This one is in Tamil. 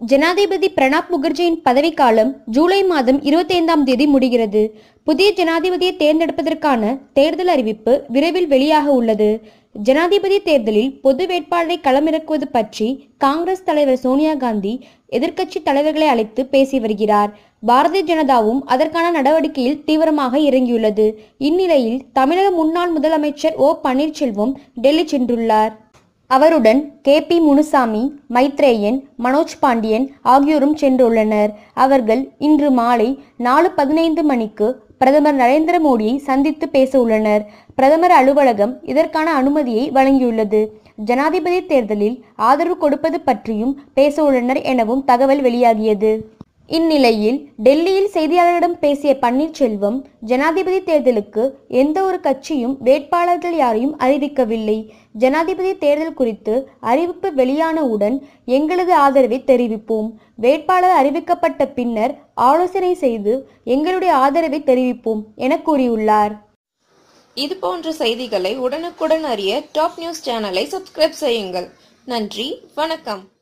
ஜனாதிபதி பிரணாப் முகர்ஜியின் பதவிக்காலம் ஜூலை மாதம் இருபத்தைந்தாம் தேதி முடிகிறது புதிய ஜனாதிபதியை தேர்ந்தெடுப்பதற்கான தேர்தல் அறிவிப்பு விரைவில் வெளியாக உள்ளது ஜனாதிபதி தேர்தலில் பொது வேட்பாளரை களமிறக்குவது பற்றி காங்கிரஸ் தலைவர் சோனியா காந்தி எதிர்க்கட்சி தலைவர்களை அழைத்து பேசி வருகிறார் பாரதிய ஜனதாவும் அதற்கான நடவடிக்கையில் தீவிரமாக இறங்கியுள்ளது இந்நிலையில் தமிழக முன்னாள் முதலமைச்சர் ஓ பன்னீர்செல்வம் டெல்லி சென்றுள்ளார் அவருடன் கே பி முனுசாமி மைத்ரேயன் மனோஜ் பாண்டியன் ஆகியோரும் சென்றுள்ளனர் அவர்கள் இன்று மாலை நாலு பதினைந்து மணிக்கு பிரதமர் நரேந்திர மோடியை சந்தித்து பேச உள்ளனர் பிரதமர் அலுவலகம் இதற்கான அனுமதியை வழங்கியுள்ளது ஜனாதிபதி தேர்தலில் ஆதரவு கொடுப்பது பற்றியும் பேச உள்ளனர் எனவும் தகவல் வெளியாகியது இந்நிலையில் டெல்லியில் செய்தியாளர்களிடம் பேசிய பன்னீர்செல்வம் ஜனாதிபதி தேர்தலுக்கு எந்த ஒரு கட்சியும் வேட்பாளர்கள் யாரையும் அறிவிக்கவில்லை ஜனாதிபதி தேர்தல் குறித்து அறிவிப்பு வெளியானவுடன் எங்களது ஆதரவை தெரிவிப்போம் வேட்பாளர் அறிவிக்கப்பட்ட பின்னர் ஆலோசனை செய்து எங்களுடைய ஆதரவை தெரிவிப்போம் என கூறியுள்ளார் இது போன்ற செய்திகளை உடனுக்குடன் அறிய டாப் நியூஸ் சேனலை சப்ஸ்கிரைப் செய்யுங்கள் நன்றி வணக்கம்